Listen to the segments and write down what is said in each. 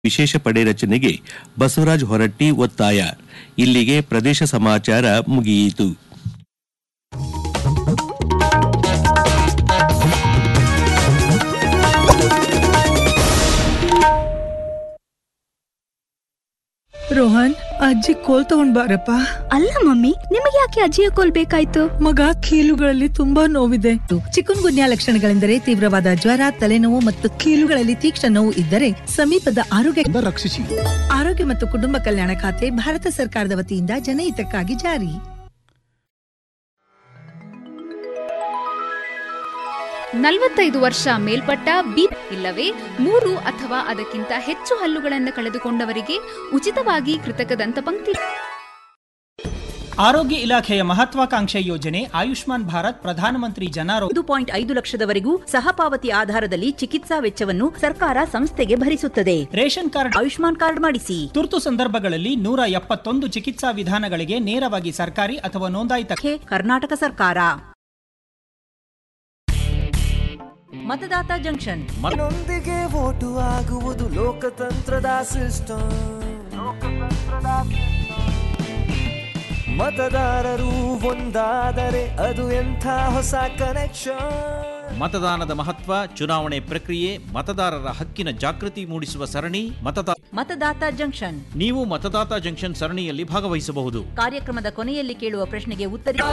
ವಿಶೇಷ ಪಡೆ ರಚನೆಗೆ ಬಸವರಾಜ ಹೊರಟ್ಟಿ ಒತ್ತಾಯ ಇಲ್ಲಿಗೆ ಪ್ರದೇಶ ಸಮಾಚಾರ ಮುಗಿಯಿತು ರೋಹನ್ ಅಜ್ಜಿ ಕೋಲ್ ತಗೊಂಡ್ ಬಾರಪ್ಪ ಅಲ್ಲ ಮಮ್ಮಿ ನಿಮಗೆ ಯಾಕೆ ಅಜ್ಜಿಯ ಕೋಲ್ ಬೇಕಾಯ್ತು ಮಗ ಕೀಲುಗಳಲ್ಲಿ ತುಂಬಾ ನೋವಿದೆ ಚಿಕನ್ ಗುನ್ಯಾ ಲಕ್ಷಣಗಳೆಂದರೆ ತೀವ್ರವಾದ ಜ್ವರ ತಲೆನೋವು ಮತ್ತು ಕೀಲುಗಳಲ್ಲಿ ತೀಕ್ಷ್ಣ ನೋವು ಇದ್ದರೆ ಸಮೀಪದ ಆರೋಗ್ಯ ಇಂದ ರಕ್ಷಿಸಿ ಆರೋಗ್ಯ ಮತ್ತು ಕುಟುಂಬ ಕಲ್ಯಾಣ ಖಾತೆ ಭಾರತ ಸರ್ಕಾರದ ವತಿಯಿಂದ ಜನಹಿತಕ್ಕಾಗಿ ಜಾರಿ ನಲವತ್ತೈದು ವರ್ಷ ಮೇಲ್ಪಟ್ಟ ಬಿ ಇಲ್ಲವೇ ಮೂರು ಅಥವಾ ಅದಕ್ಕಿಂತ ಹೆಚ್ಚು ಹಲ್ಲುಗಳನ್ನು ಕಳೆದುಕೊಂಡವರಿಗೆ ಉಚಿತವಾಗಿ ಕೃತಕ ದಂತಪಂಕ್ತಿ ಆರೋಗ್ಯ ಇಲಾಖೆಯ ಮಹತ್ವಾಕಾಂಕ್ಷೆ ಯೋಜನೆ ಆಯುಷ್ಮಾನ್ ಭಾರತ್ ಪ್ರಧಾನಮಂತ್ರಿ ಜನಾರೋಗ್ಯ ಐದು ಪಾಯಿಂಟ್ ಐದು ಲಕ್ಷದವರೆಗೂ ಸಹಪಾವತಿ ಆಧಾರದಲ್ಲಿ ಚಿಕಿತ್ಸಾ ವೆಚ್ಚವನ್ನು ಸರ್ಕಾರ ಸಂಸ್ಥೆಗೆ ಭರಿಸುತ್ತದೆ ರೇಷನ್ ಕಾರ್ಡ್ ಆಯುಷ್ಮಾನ್ ಕಾರ್ಡ್ ಮಾಡಿಸಿ ತುರ್ತು ಸಂದರ್ಭಗಳಲ್ಲಿ ನೂರ ಎಪ್ಪತ್ತೊಂದು ಚಿಕಿತ್ಸಾ ವಿಧಾನಗಳಿಗೆ ನೇರವಾಗಿ ಸರ್ಕಾರಿ ಅಥವಾ ನೋಂದಾಯಿತ ಖೆ ಕರ್ನಾಟಕ ಸರ್ಕಾರ ಮತದಾತ ಜಂಕ್ಷನ್ ನೊಂದಿಗೆ ವೋಟು ಆಗುವುದು ಲೋಕತಂತ್ರದ ಸಿಸ್ಟಮ್ ಮತದಾರರು ಒಂದಾದರೆ ಅದು ಎಂಥ ಹೊಸ ಕನೆಕ್ಷನ್ ಮತದಾನದ ಮಹತ್ವ ಚುನಾವಣೆ ಪ್ರಕ್ರಿಯೆ ಮತದಾರರ ಹಕ್ಕಿನ ಜಾಗೃತಿ ಮೂಡಿಸುವ ಸರಣಿ ಮತದಾರ ಮತದಾತ ಜಂಕ್ಷನ್ ನೀವು ಮತದಾತ ಜಂಕ್ಷನ್ ಸರಣಿಯಲ್ಲಿ ಭಾಗವಹಿಸಬಹುದು ಕಾರ್ಯಕ್ರಮದ ಕೊನೆಯಲ್ಲಿ ಕೇಳುವ ಪ್ರಶ್ನೆಗೆ ಉತ್ತರಿಸಿ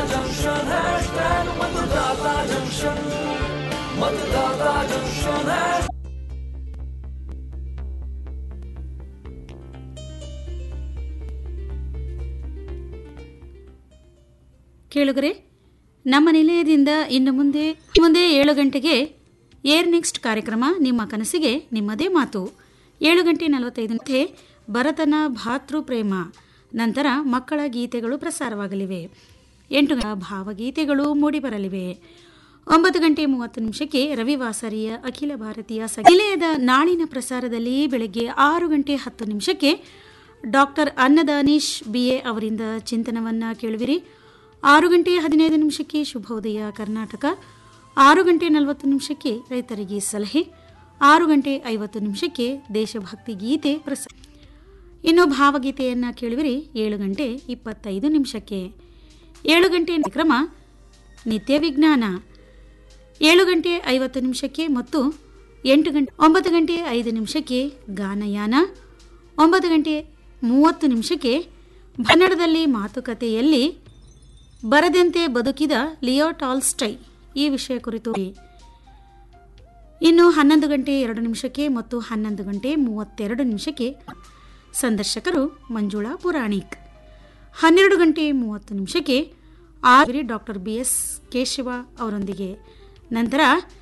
ಕೇಳುಗರೆ ನಮ್ಮ ನಿಲಯದಿಂದ ಇನ್ನು ಮುಂದೆ ಮುಂದೆ ಏಳು ಗಂಟೆಗೆ ಏರ್ ನೆಕ್ಸ್ಟ್ ಕಾರ್ಯಕ್ರಮ ನಿಮ್ಮ ಕನಸಿಗೆ ನಿಮ್ಮದೇ ಮಾತು ಏಳು ಗಂಟೆ ನಲವತ್ತೈದು ಗಂಟೆ ಭರತನ ಭಾತೃ ಪ್ರೇಮ ನಂತರ ಮಕ್ಕಳ ಗೀತೆಗಳು ಪ್ರಸಾರವಾಗಲಿವೆ ಎಂಟು ಗ- ಭಾವಗೀತೆಗಳು ಮೂಡಿಬರಲಿವೆ ಒಂಬತ್ತು ಗಂಟೆ ಮೂವತ್ತು ನಿಮಿಷಕ್ಕೆ ರವಿವಾಸರಿಯ ಅಖಿಲ ಭಾರತೀಯ ಸ- ನಿಲಯದ ನಾಳಿನ ಪ್ರಸಾರದಲ್ಲಿ ಬೆಳಗ್ಗೆ ಆರು ಗಂಟೆ ಹತ್ತು ನಿಮಿಷಕ್ಕೆ ಡಾಕ್ಟರ್ ಅನ್ನದಾನೀಶ್ ಬಿ ಎ ಅವರಿಂದ ಚಿಂತನವನ್ನು ಕೇಳುವಿರಿ ಆರು ಗಂಟೆ ಹದಿನೈದು ನಿಮಿಷಕ್ಕೆ ಶುಭೋದಯ ಕರ್ನಾಟಕ ಆರು ಗಂಟೆ ನಲವತ್ತು ನಿಮಿಷಕ್ಕೆ ರೈತರಿಗೆ ಸಲಹೆ ಆರು ಗಂಟೆ ಐವತ್ತು ನಿಮಿಷಕ್ಕೆ ದೇಶಭಕ್ತಿ ಗೀತೆ ಪ್ರಸ ಇನ್ನು ಭಾವಗೀತೆಯನ್ನು ಕೇಳುವಿರಿ ಏಳು ಗಂಟೆ ಇಪ್ಪತ್ತೈದು ನಿಮಿಷಕ್ಕೆ ಏಳು ಗಂಟೆ ಕ್ರಮ ನಿತ್ಯ ವಿಜ್ಞಾನ ಏಳು ಗಂಟೆ ಐವತ್ತು ನಿಮಿಷಕ್ಕೆ ಮತ್ತು ಎಂಟು ಗಂಟೆ ಒಂಬತ್ತು ಗಂಟೆ ಐದು ನಿಮಿಷಕ್ಕೆ ಗಾನಯಾನ ಒಂಬತ್ತು ಗಂಟೆ ಮೂವತ್ತು ನಿಮಿಷಕ್ಕೆ ಕನ್ನಡದಲ್ಲಿ ಮಾತುಕತೆಯಲ್ಲಿ ಬರದಂತೆ ಬದುಕಿದ ಲಿಯೋ ಟಾಲ್ಸ್ಟೈ ಈ ವಿಷಯ ಕುರಿತು ಇನ್ನು ಹನ್ನೊಂದು ಗಂಟೆ ಎರಡು ನಿಮಿಷಕ್ಕೆ ಮತ್ತು ಹನ್ನೊಂದು ಗಂಟೆ ಮೂವತ್ತೆರಡು ನಿಮಿಷಕ್ಕೆ ಸಂದರ್ಶಕರು ಮಂಜುಳಾ ಪುರಾಣಿಕ್ ಹನ್ನೆರಡು ಗಂಟೆ ಮೂವತ್ತು ನಿಮಿಷಕ್ಕೆ R doctor B S Keshava ಅವರೊಂದಿಗೆ ನಂತರ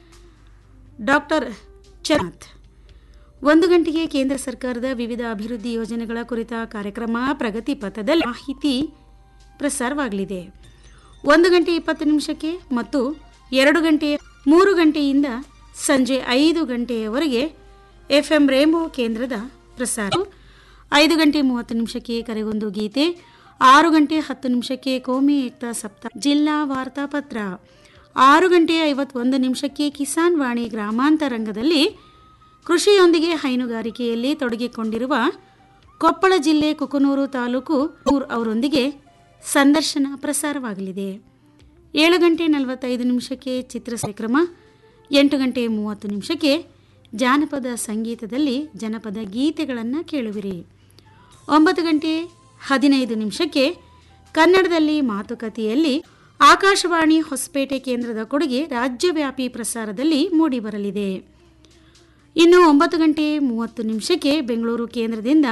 ಡಾಕ್ಟರ್ ಚನಾಥ್ ಒಂದು ಗಂಟೆಗೆ ಕೇಂದ್ರ ಸರ್ಕಾರದ ವಿವಿಧ ಅಭಿವೃದ್ಧಿ ಯೋಜನೆಗಳ ಕುರಿತ ಕಾರ್ಯಕ್ರಮ ಪ್ರಗತಿ ಪಥದಲ್ಲಿ ಮಾಹಿತಿ ಪ್ರಸಾರವಾಗಲಿದೆ ಒಂದು ಗಂಟೆ ಇಪ್ಪತ್ತು ನಿಮಿಷಕ್ಕೆ ಮತ್ತು ಎರಡು ಗಂಟೆ ಮೂರು ಗಂಟೆಯಿಂದ ಸಂಜೆ ಐದು ಗಂಟೆಯವರೆಗೆ ಎಫ್ ಎಂ ರೇಂಬೋ ಕೇಂದ್ರದ ಪ್ರಸಾರ ಐದು ಗಂಟೆ ಮೂವತ್ತು ನಿಮಿಷಕ್ಕೆ ಕರೆಗೊಂದು ಗೀತೆ ಆರು ಗಂಟೆ ಹತ್ತು ನಿಮಿಷಕ್ಕೆ ಕೋಮಿ ಏಕ್ತಾ ಸಪ್ತಾಹ ಜಿಲ್ಲಾ ವಾರ್ತಾಪತ್ರ ಆರು ಗಂಟೆ ಐವತ್ತೊಂದು ನಿಮಿಷಕ್ಕೆ ಕಿಸಾನ್ ವಾಣಿ ಗ್ರಾಮಾಂತರ ರಂಗದಲ್ಲಿ ಕೃಷಿಯೊಂದಿಗೆ ಹೈನುಗಾರಿಕೆಯಲ್ಲಿ ತೊಡಗಿಕೊಂಡಿರುವ ಕೊಪ್ಪಳ ಜಿಲ್ಲೆ ಕುಕನೂರು ತಾಲೂಕು ಊರ್ ಅವರೊಂದಿಗೆ ಸಂದರ್ಶನ ಪ್ರಸಾರವಾಗಲಿದೆ ಏಳು ಗಂಟೆ ನಲವತ್ತೈದು ನಿಮಿಷಕ್ಕೆ ಚಿತ್ರ ಕಾರ್ಯಕ್ರಮ ಎಂಟು ಗಂಟೆ ಮೂವತ್ತು ನಿಮಿಷಕ್ಕೆ ಜಾನಪದ ಸಂಗೀತದಲ್ಲಿ ಜನಪದ ಗೀತೆಗಳನ್ನು ಕೇಳುವಿರಿ ಒಂಬತ್ತು ಗಂಟೆ ಹದಿನೈದು ನಿಮಿಷಕ್ಕೆ ಕನ್ನಡದಲ್ಲಿ ಮಾತುಕತೆಯಲ್ಲಿ ಆಕಾಶವಾಣಿ ಹೊಸಪೇಟೆ ಕೇಂದ್ರದ ಕೊಡುಗೆ ರಾಜ್ಯವ್ಯಾಪಿ ಪ್ರಸಾರದಲ್ಲಿ ಮೂಡಿಬರಲಿದೆ ಇನ್ನು ಒಂಬತ್ತು ಗಂಟೆ ಮೂವತ್ತು ನಿಮಿಷಕ್ಕೆ ಬೆಂಗಳೂರು ಕೇಂದ್ರದಿಂದ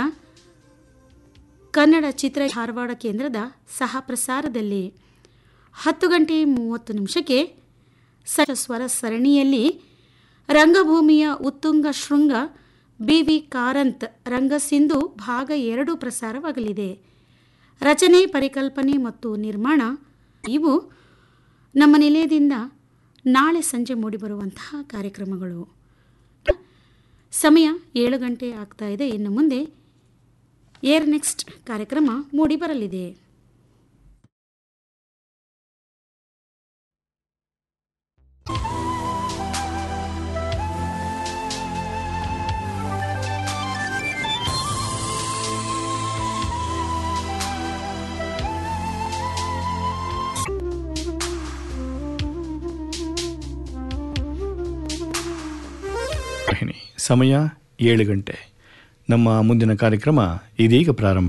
ಕನ್ನಡ ಚಿತ್ರ ಧಾರವಾಡ ಕೇಂದ್ರದ ಸಹ ಪ್ರಸಾರದಲ್ಲಿ ಹತ್ತು ಗಂಟೆ ಮೂವತ್ತು ನಿಮಿಷಕ್ಕೆ ಸ ಸ್ವರ ಸರಣಿಯಲ್ಲಿ ರಂಗಭೂಮಿಯ ಉತ್ತುಂಗ ಶೃಂಗ ಬಿ ವಿ ಕಾರಂತ್ ರಂಗಸಿಂಧು ಭಾಗ ಎರಡು ಪ್ರಸಾರವಾಗಲಿದೆ ರಚನೆ ಪರಿಕಲ್ಪನೆ ಮತ್ತು ನಿರ್ಮಾಣ ಇವು ನಮ್ಮ ನಿಲಯದಿಂದ ನಾಳೆ ಸಂಜೆ ಮೂಡಿಬರುವಂತಹ ಕಾರ್ಯಕ್ರಮಗಳು ಸಮಯ ಏಳು ಗಂಟೆ ಆಗ್ತಾ ಇದೆ ಇನ್ನು ಮುಂದೆ ಏರ್ ನೆಕ್ಸ್ಟ್ ಕಾರ್ಯಕ್ರಮ ಮೂಡಿಬರಲಿದೆ ಸಮಯ ಏಳು ಗಂಟೆ ನಮ್ಮ ಮುಂದಿನ ಕಾರ್ಯಕ್ರಮ ಇದೀಗ ಪ್ರಾರಂಭ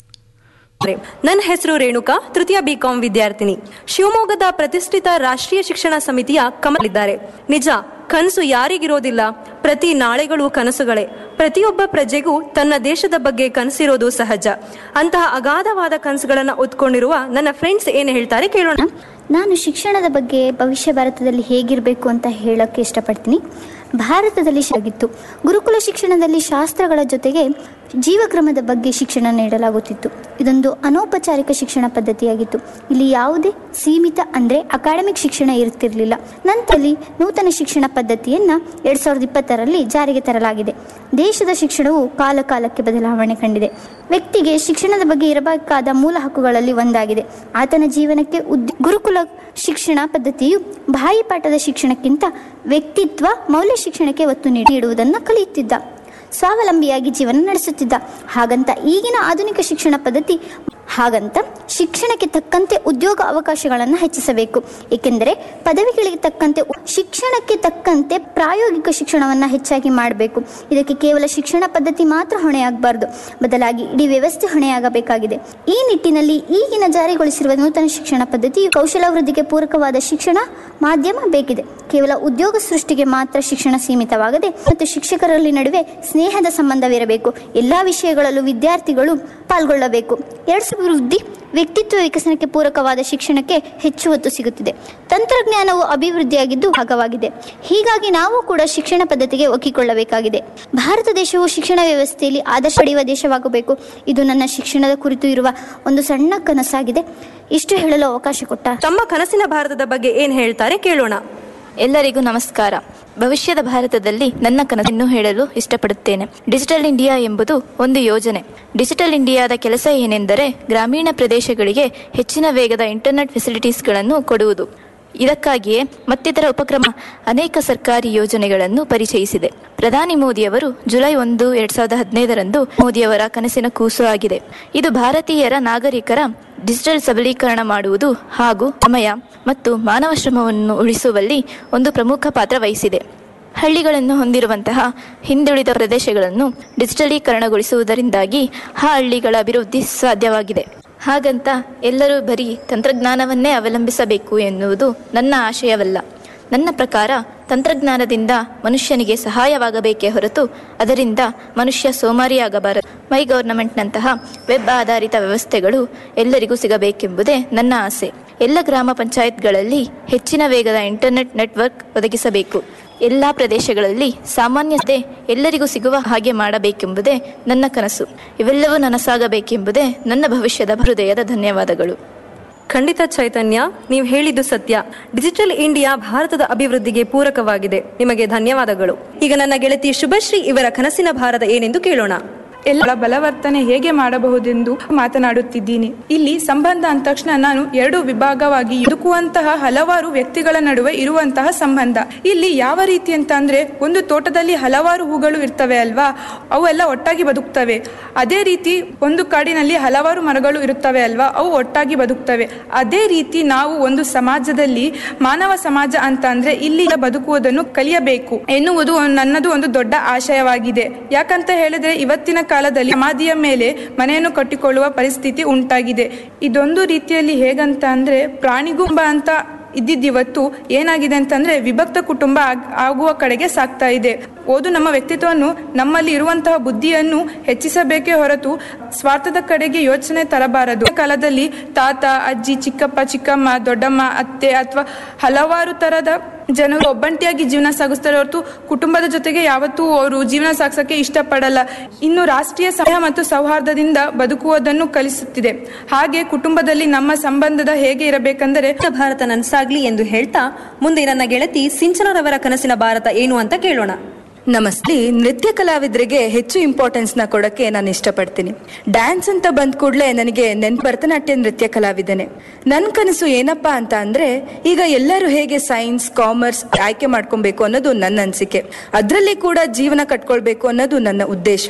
ನನ್ನ ಹೆಸರು ರೇಣುಕಾ ತೃತೀಯ ಬಿಕಾಂ ವಿದ್ಯಾರ್ಥಿನಿ ಶಿವಮೊಗ್ಗದ ಪ್ರತಿಷ್ಠಿತ ರಾಷ್ಟ್ರೀಯ ಶಿಕ್ಷಣ ಸಮಿತಿಯ ಕಮಲಿದ್ದಾರೆ ನಿಜ ಕನಸು ಯಾರಿಗಿರೋದಿಲ್ಲ ಪ್ರತಿ ನಾಳೆಗಳು ಕನಸುಗಳೇ ಪ್ರತಿಯೊಬ್ಬ ಪ್ರಜೆಗೂ ತನ್ನ ದೇಶದ ಬಗ್ಗೆ ಕನಸಿರೋದು ಸಹಜ ಅಂತಹ ಅಗಾಧವಾದ ಕನಸುಗಳನ್ನ ಉತ್ಕೊಂಡಿರುವ ನನ್ನ ಫ್ರೆಂಡ್ಸ್ ಏನು ಹೇಳ್ತಾರೆ ಕೇಳೋಣ ನಾನು ಶಿಕ್ಷಣದ ಬಗ್ಗೆ ಭವಿಷ್ಯ ಭಾರತದಲ್ಲಿ ಹೇಗಿರಬೇಕು ಅಂತ ಹೇಳೋಕ್ಕೆ ಇಷ್ಟಪಡ್ತೀನಿ ಭಾರತದಲ್ಲಿ ಆಗಿತ್ತು ಗುರುಕುಲ ಶಿಕ್ಷಣದಲ್ಲಿ ಶಾಸ್ತ್ರಗಳ ಜೊತೆಗೆ ಜೀವಕ್ರಮದ ಬಗ್ಗೆ ಶಿಕ್ಷಣ ನೀಡಲಾಗುತ್ತಿತ್ತು ಇದೊಂದು ಅನೌಪಚಾರಿಕ ಶಿಕ್ಷಣ ಪದ್ಧತಿಯಾಗಿತ್ತು ಇಲ್ಲಿ ಯಾವುದೇ ಸೀಮಿತ ಅಂದರೆ ಅಕಾಡೆಮಿಕ್ ಶಿಕ್ಷಣ ಇರುತ್ತಿರಲಿಲ್ಲ ನಂತರದಲ್ಲಿ ನೂತನ ಶಿಕ್ಷಣ ಪದ್ಧತಿಯನ್ನು ಎರಡು ಸಾವಿರದ ಇಪ್ಪತ್ತರಲ್ಲಿ ಜಾರಿಗೆ ತರಲಾಗಿದೆ ದೇಶದ ಶಿಕ್ಷಣವು ಕಾಲ ಕಾಲಕ್ಕೆ ಬದಲಾವಣೆ ಕಂಡಿದೆ ವ್ಯಕ್ತಿಗೆ ಶಿಕ್ಷಣದ ಬಗ್ಗೆ ಇರಬೇಕಾದ ಮೂಲ ಹಕ್ಕುಗಳಲ್ಲಿ ಒಂದಾಗಿದೆ ಆತನ ಜೀವನಕ್ಕೆ ಉದ್ ಗುರುಕುಲ ಶಿಕ್ಷಣ ಪದ್ಧತಿಯು ಬಾಯಿಪಾಠದ ಶಿಕ್ಷಣಕ್ಕಿಂತ ವ್ಯಕ್ತಿತ್ವ ಮೌಲ್ಯ ಶಿಕ್ಷಣಕ್ಕೆ ಒತ್ತು ನೀಡುವುದನ್ನು ಕಲಿಯುತ್ತಿದ್ದ ಸ್ವಾವಲಂಬಿಯಾಗಿ ಜೀವನ ನಡೆಸುತ್ತಿದ್ದ ಹಾಗಂತ ಈಗಿನ ಆಧುನಿಕ ಶಿಕ್ಷಣ ಪದ್ಧತಿ ಹಾಗಂತ ಶಿಕ್ಷಣಕ್ಕೆ ತಕ್ಕಂತೆ ಉದ್ಯೋಗ ಅವಕಾಶಗಳನ್ನು ಹೆಚ್ಚಿಸಬೇಕು ಏಕೆಂದರೆ ಪದವಿಗಳಿಗೆ ತಕ್ಕಂತೆ ಶಿಕ್ಷಣಕ್ಕೆ ತಕ್ಕಂತೆ ಪ್ರಾಯೋಗಿಕ ಶಿಕ್ಷಣವನ್ನು ಹೆಚ್ಚಾಗಿ ಮಾಡಬೇಕು ಇದಕ್ಕೆ ಕೇವಲ ಶಿಕ್ಷಣ ಪದ್ಧತಿ ಮಾತ್ರ ಹೊಣೆಯಾಗಬಾರದು ಬದಲಾಗಿ ಇಡೀ ವ್ಯವಸ್ಥೆ ಹೊಣೆಯಾಗಬೇಕಾಗಿದೆ ಈ ನಿಟ್ಟಿನಲ್ಲಿ ಈಗಿನ ಜಾರಿಗೊಳಿಸಿರುವ ನೂತನ ಶಿಕ್ಷಣ ಪದ್ಧತಿಯು ಕೌಶಲಾಭಿವೃದ್ಧಿಗೆ ಪೂರಕವಾದ ಶಿಕ್ಷಣ ಮಾಧ್ಯಮ ಬೇಕಿದೆ ಕೇವಲ ಉದ್ಯೋಗ ಸೃಷ್ಟಿಗೆ ಮಾತ್ರ ಶಿಕ್ಷಣ ಸೀಮಿತವಾಗದೆ ಮತ್ತು ಶಿಕ್ಷಕರಲ್ಲಿ ನಡುವೆ ಸ್ನೇಹದ ಸಂಬಂಧವಿರಬೇಕು ಎಲ್ಲಾ ವಿಷಯಗಳಲ್ಲೂ ವಿದ್ಯಾರ್ಥಿಗಳು ಪಾಲ್ಗೊಳ್ಳಬೇಕು ಎರಡು ಅಭಿವೃದ್ಧಿ ವ್ಯಕ್ತಿತ್ವ ವಿಕಸನಕ್ಕೆ ಪೂರಕವಾದ ಶಿಕ್ಷಣಕ್ಕೆ ಹೆಚ್ಚು ಒತ್ತು ಸಿಗುತ್ತಿದೆ ತಂತ್ರಜ್ಞಾನವು ಅಭಿವೃದ್ಧಿಯಾಗಿದ್ದು ಭಾಗವಾಗಿದೆ ಹೀಗಾಗಿ ನಾವು ಕೂಡ ಶಿಕ್ಷಣ ಪದ್ಧತಿಗೆ ಒಕ್ಕಿಕೊಳ್ಳಬೇಕಾಗಿದೆ ಭಾರತ ದೇಶವು ಶಿಕ್ಷಣ ವ್ಯವಸ್ಥೆಯಲ್ಲಿ ಆದರ್ಶ ಪಡೆಯುವ ದೇಶವಾಗಬೇಕು ಇದು ನನ್ನ ಶಿಕ್ಷಣದ ಕುರಿತು ಇರುವ ಒಂದು ಸಣ್ಣ ಕನಸಾಗಿದೆ ಇಷ್ಟು ಹೇಳಲು ಅವಕಾಶ ಕೊಟ್ಟ ತಮ್ಮ ಕನಸಿನ ಭಾರತದ ಬಗ್ಗೆ ಏನ್ ಹೇಳ್ತಾರೆ ಕೇಳೋಣ ಎಲ್ಲರಿಗೂ ನಮಸ್ಕಾರ ಭವಿಷ್ಯದ ಭಾರತದಲ್ಲಿ ನನ್ನ ಕನಸನ್ನು ಹೇಳಲು ಇಷ್ಟಪಡುತ್ತೇನೆ ಡಿಜಿಟಲ್ ಇಂಡಿಯಾ ಎಂಬುದು ಒಂದು ಯೋಜನೆ ಡಿಜಿಟಲ್ ಇಂಡಿಯಾದ ಕೆಲಸ ಏನೆಂದರೆ ಗ್ರಾಮೀಣ ಪ್ರದೇಶಗಳಿಗೆ ಹೆಚ್ಚಿನ ವೇಗದ ಇಂಟರ್ನೆಟ್ ಫೆಸಿಲಿಟೀಸ್ಗಳನ್ನು ಕೊಡುವುದು ಇದಕ್ಕಾಗಿಯೇ ಮತ್ತಿತರ ಉಪಕ್ರಮ ಅನೇಕ ಸರ್ಕಾರಿ ಯೋಜನೆಗಳನ್ನು ಪರಿಚಯಿಸಿದೆ ಪ್ರಧಾನಿ ಮೋದಿಯವರು ಜುಲೈ ಒಂದು ಎರಡ್ ಸಾವಿರದ ಹದಿನೈದರಂದು ಮೋದಿಯವರ ಕನಸಿನ ಕೂಸು ಆಗಿದೆ ಇದು ಭಾರತೀಯರ ನಾಗರಿಕರ ಡಿಜಿಟಲ್ ಸಬಲೀಕರಣ ಮಾಡುವುದು ಹಾಗೂ ಸಮಯ ಮತ್ತು ಮಾನವ ಶ್ರಮವನ್ನು ಉಳಿಸುವಲ್ಲಿ ಒಂದು ಪ್ರಮುಖ ಪಾತ್ರ ವಹಿಸಿದೆ ಹಳ್ಳಿಗಳನ್ನು ಹೊಂದಿರುವಂತಹ ಹಿಂದುಳಿದ ಪ್ರದೇಶಗಳನ್ನು ಡಿಜಿಟಲೀಕರಣಗೊಳಿಸುವುದರಿಂದಾಗಿ ಆ ಹಳ್ಳಿಗಳ ಅಭಿವೃದ್ಧಿ ಸಾಧ್ಯವಾಗಿದೆ ಹಾಗಂತ ಎಲ್ಲರೂ ಬರೀ ತಂತ್ರಜ್ಞಾನವನ್ನೇ ಅವಲಂಬಿಸಬೇಕು ಎನ್ನುವುದು ನನ್ನ ಆಶಯವಲ್ಲ ನನ್ನ ಪ್ರಕಾರ ತಂತ್ರಜ್ಞಾನದಿಂದ ಮನುಷ್ಯನಿಗೆ ಸಹಾಯವಾಗಬೇಕೇ ಹೊರತು ಅದರಿಂದ ಮನುಷ್ಯ ಸೋಮಾರಿಯಾಗಬಾರದು ಮೈ ಗವರ್ನಮೆಂಟ್ನಂತಹ ವೆಬ್ ಆಧಾರಿತ ವ್ಯವಸ್ಥೆಗಳು ಎಲ್ಲರಿಗೂ ಸಿಗಬೇಕೆಂಬುದೇ ನನ್ನ ಆಸೆ ಎಲ್ಲ ಗ್ರಾಮ ಪಂಚಾಯತ್ಗಳಲ್ಲಿ ಹೆಚ್ಚಿನ ವೇಗದ ಇಂಟರ್ನೆಟ್ ನೆಟ್ವರ್ಕ್ ಒದಗಿಸಬೇಕು ಎಲ್ಲ ಪ್ರದೇಶಗಳಲ್ಲಿ ಸಾಮಾನ್ಯತೆ ಎಲ್ಲರಿಗೂ ಸಿಗುವ ಹಾಗೆ ಮಾಡಬೇಕೆಂಬುದೇ ನನ್ನ ಕನಸು ಇವೆಲ್ಲವೂ ನನಸಾಗಬೇಕೆಂಬುದೇ ನನ್ನ ಭವಿಷ್ಯದ ಹೃದಯದ ಧನ್ಯವಾದಗಳು ಖಂಡಿತ ಚೈತನ್ಯ ನೀವು ಹೇಳಿದ್ದು ಸತ್ಯ ಡಿಜಿಟಲ್ ಇಂಡಿಯಾ ಭಾರತದ ಅಭಿವೃದ್ಧಿಗೆ ಪೂರಕವಾಗಿದೆ ನಿಮಗೆ ಧನ್ಯವಾದಗಳು ಈಗ ನನ್ನ ಗೆಳತಿ ಶುಭಶ್ರೀ ಇವರ ಕನಸಿನ ಭಾರತ ಏನೆಂದು ಕೇಳೋಣ ಎಲ್ಲ ಬಲವರ್ತನೆ ಹೇಗೆ ಮಾಡಬಹುದೆಂದು ಮಾತನಾಡುತ್ತಿದ್ದೀನಿ ಇಲ್ಲಿ ಸಂಬಂಧ ಅಂದ ತಕ್ಷಣ ನಾನು ಎರಡು ವಿಭಾಗವಾಗಿ ಬದುಕುವಂತಹ ಹಲವಾರು ವ್ಯಕ್ತಿಗಳ ನಡುವೆ ಇರುವಂತಹ ಸಂಬಂಧ ಇಲ್ಲಿ ಯಾವ ರೀತಿ ಅಂತ ಅಂದ್ರೆ ಒಂದು ತೋಟದಲ್ಲಿ ಹಲವಾರು ಹೂಗಳು ಇರ್ತವೆ ಅಲ್ವಾ ಅವೆಲ್ಲ ಒಟ್ಟಾಗಿ ಬದುಕ್ತವೆ ಅದೇ ರೀತಿ ಒಂದು ಕಾಡಿನಲ್ಲಿ ಹಲವಾರು ಮರಗಳು ಇರುತ್ತವೆ ಅಲ್ವಾ ಅವು ಒಟ್ಟಾಗಿ ಬದುಕ್ತವೆ ಅದೇ ರೀತಿ ನಾವು ಒಂದು ಸಮಾಜದಲ್ಲಿ ಮಾನವ ಸಮಾಜ ಅಂತ ಅಂದ್ರೆ ಇಲ್ಲಿ ಬದುಕುವುದನ್ನು ಕಲಿಯಬೇಕು ಎನ್ನುವುದು ನನ್ನದು ಒಂದು ದೊಡ್ಡ ಆಶಯವಾಗಿದೆ ಯಾಕಂತ ಹೇಳಿದ್ರೆ ಇವತ್ತಿನ ಕಾಲದಲ್ಲಿ ಸಮಾಧಿಯ ಮೇಲೆ ಮನೆಯನ್ನು ಕಟ್ಟಿಕೊಳ್ಳುವ ಪರಿಸ್ಥಿತಿ ಉಂಟಾಗಿದೆ ಇದೊಂದು ರೀತಿಯಲ್ಲಿ ಹೇಗಂತ ಅಂದ್ರೆ ಪ್ರಾಣಿಗುಂಬ ಅಂತ ಇದ್ದಿದ್ದಿವತ್ತು ಏನಾಗಿದೆ ಅಂತಂದ್ರೆ ವಿಭಕ್ತ ಕುಟುಂಬ ಆಗ್- ಆಗುವ ಕಡೆಗೆ ಸಾಗ್ತಾ ಇದೆ ಓದು ನಮ್ಮ ವ್ಯಕ್ತಿತ್ವವನ್ನು ನಮ್ಮಲ್ಲಿ ಇರುವಂತಹ ಬುದ್ಧಿಯನ್ನು ಹೆಚ್ಚಿಸಬೇಕೇ ಹೊರತು ಸ್ವಾರ್ಥದ ಕಡೆಗೆ ಯೋಚನೆ ತರಬಾರದು ಈ ಕಾಲದಲ್ಲಿ ತಾತ ಅಜ್ಜಿ ಚಿಕ್ಕಪ್ಪ ಚಿಕ್ಕಮ್ಮ ದೊಡ್ಡಮ್ಮ ಅತ್ತೆ ಅಥವಾ ಹಲವಾರು ತರದ ಜನರು ಒಬ್ಬಂಟಿಯಾಗಿ ಜೀವನ ಸಾಗಿಸ್ತಾರೆ ಹೊರತು ಕುಟುಂಬದ ಜೊತೆಗೆ ಯಾವತ್ತೂ ಅವರು ಜೀವನ ಸಾಗಿಸಕ್ಕೆ ಇಷ್ಟಪಡಲ್ಲ ಇನ್ನು ರಾಷ್ಟ್ರೀಯ ಸ್ನೇಹ ಮತ್ತು ಸೌಹಾರ್ದದಿಂದ ಬದುಕುವುದನ್ನು ಕಲಿಸುತ್ತಿದೆ ಹಾಗೆ ಕುಟುಂಬದಲ್ಲಿ ನಮ್ಮ ಸಂಬಂಧದ ಹೇಗೆ ಇರಬೇಕೆಂದರೆ ಭಾರತ ನನ್ಸಾಗ್ಲಿ ಎಂದು ಹೇಳ್ತಾ ಮುಂದೆ ನನ್ನ ಗೆಳತಿ ಸಿಂಚನರವರ ಕನಸಿನ ಭಾರತ ಏನು ಅಂತ ಕೇಳೋಣ ನಮಸ್ತೆ ನೃತ್ಯ ಕಲಾವಿದರಿಗೆ ಹೆಚ್ಚು ಇಂಪಾರ್ಟೆನ್ಸ್ ನ ಕೊಡಕ್ಕೆ ನಾನು ಇಷ್ಟಪಡ್ತೀನಿ ಡ್ಯಾನ್ಸ್ ಅಂತ ಬಂದ ಕೂಡಲೇ ನನಗೆ ನೆನ್ ಭರತನಾಟ್ಯ ನೃತ್ಯ ಕಲಾವಿದನೆ ನನ್ನ ಕನಸು ಏನಪ್ಪಾ ಅಂತ ಅಂದ್ರೆ ಈಗ ಎಲ್ಲರೂ ಹೇಗೆ ಸೈನ್ಸ್ ಕಾಮರ್ಸ್ ಆಯ್ಕೆ ಮಾಡ್ಕೊಬೇಕು ಅನ್ನೋದು ನನ್ನ ಅನಿಸಿಕೆ ಅದರಲ್ಲಿ ಕೂಡ ಜೀವನ ಕಟ್ಕೊಳ್ಬೇಕು ಅನ್ನೋದು ನನ್ನ ಉದ್ದೇಶ